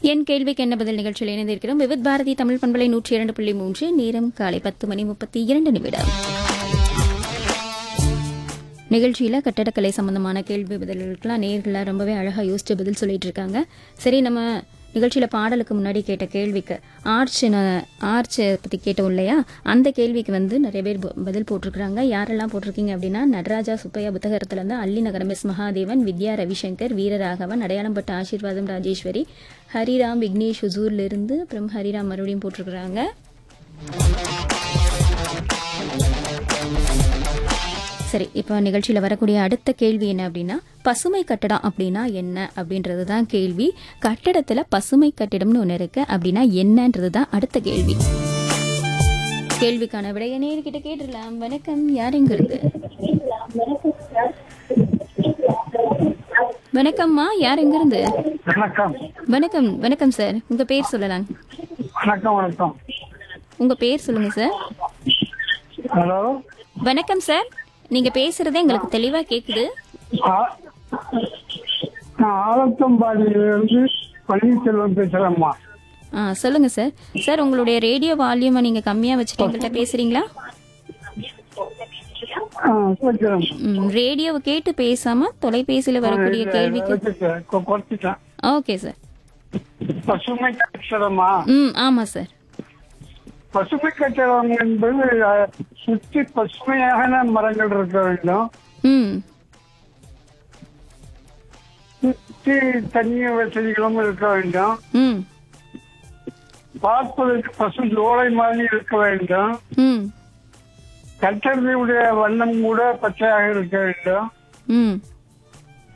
என் கேள்விக்கு என்ன பதில் நிகழ்ச்சியில் இணைந்திருக்கிறோம் விவித் பாரதி தமிழ் பண்பலை நூற்றி இரண்டு புள்ளி மூன்று நேரம் காலை பத்து மணி முப்பத்தி இரண்டு நிமிடம் நிகழ்ச்சியில கட்டடக்கலை சம்பந்தமான கேள்வி பதில்களுக்கெல்லாம் நேர்களாக ரொம்பவே அழகா யோசிச்சு பதில் சொல்லிட்டு இருக்காங்க சரி நம்ம நிகழ்ச்சியில பாடலுக்கு முன்னாடி கேட்ட கேள்விக்கு ஆர்ச் ஆர்ச்சை பத்தி கேட்டோம் இல்லையா அந்த கேள்விக்கு வந்து நிறைய பேர் ப- பதில் போட்டிருக்கிறாங்க யாரெல்லாம் போட்டிருக்கீங்க அப்படின்னா நடராஜா சுப்பையா புத்தகத்துல இருந்து அல்லி நகரம் எஸ் மகாதேவன் வித்யா ரவிசங்கர் வீரராகவன் அடையாளம்பட்ட ஆசீர்வாதம் ராஜேஸ்வரி ஹரிராம் விக்னேஷ் ஹுசூர்ல இருந்து அப்புறம் ஹரிராம் மறுபடியும் போட்டிருக்கிறாங்க சரி இப்போ நிகழ்ச்சியில் வரக்கூடிய அடுத்த கேள்வி என்ன அப்படின்னா பசுமை கட்டடம் அப்படின்னா என்ன அப்படின்றது தான் கேள்வி கட்டடத்தில் பசுமை கட்டிடம்னு ஒன்று இருக்கு அப்படின்னா என்னன்றது தான் அடுத்த கேள்வி கேள்விக்கான விடைய நேர்கிட்ட கேட்டுடலாம் வணக்கம் யார் எங்க இருந்து வணக்கம்மா யார் எங்க இருந்து வணக்கம் வணக்கம் வணக்கம் சார் உங்க பேர் சொல்லலாம் வணக்கம் வணக்கம் உங்க பேர் சொல்லுங்க சார் ஹலோ வணக்கம் சார் நீங்க பேசுறதே எங்களுக்கு தெளிவா கேக்குது ஆ- நான் ஆலத்தம்பாடியிலிருந்து பன்னீர்செல்வம் பேசுறேம்மா ஆ சொல்லுங்க சார் சார் உங்களுடைய ரேடியோ வால்யூமை நீங்க கம்மியா வச்சுட்டு எங்கள்கிட்ட பேசுறீங்களா ஆ, வைக்கிறேன். ம், ரேடியோவை கேட்டு பேசாம தொலைபேசியில வரக்கூடிய கேள்விக்கு வச்சுட்டேன். கொ- குறைச்சிட்டேன் ஓகே சார் பசுமை கட்டடமா ம் ஆமா சார் பசுமை கட்டடம் என்பது அ, சுற்றி பசுமையான மரங்கள் இருக்க வேண்டும் ம் சுற்றி தண்ணீர் வசதிகளும் இருக்க வேண்டும் ம் பார்ப்பதற்கு பசு ஜோலை மாதிரி இருக்க வேண்டும் ம் கட்டடத்தினுடைய வண்ணம் கூட பச்சையாக இருக்க வேண்டும் ம்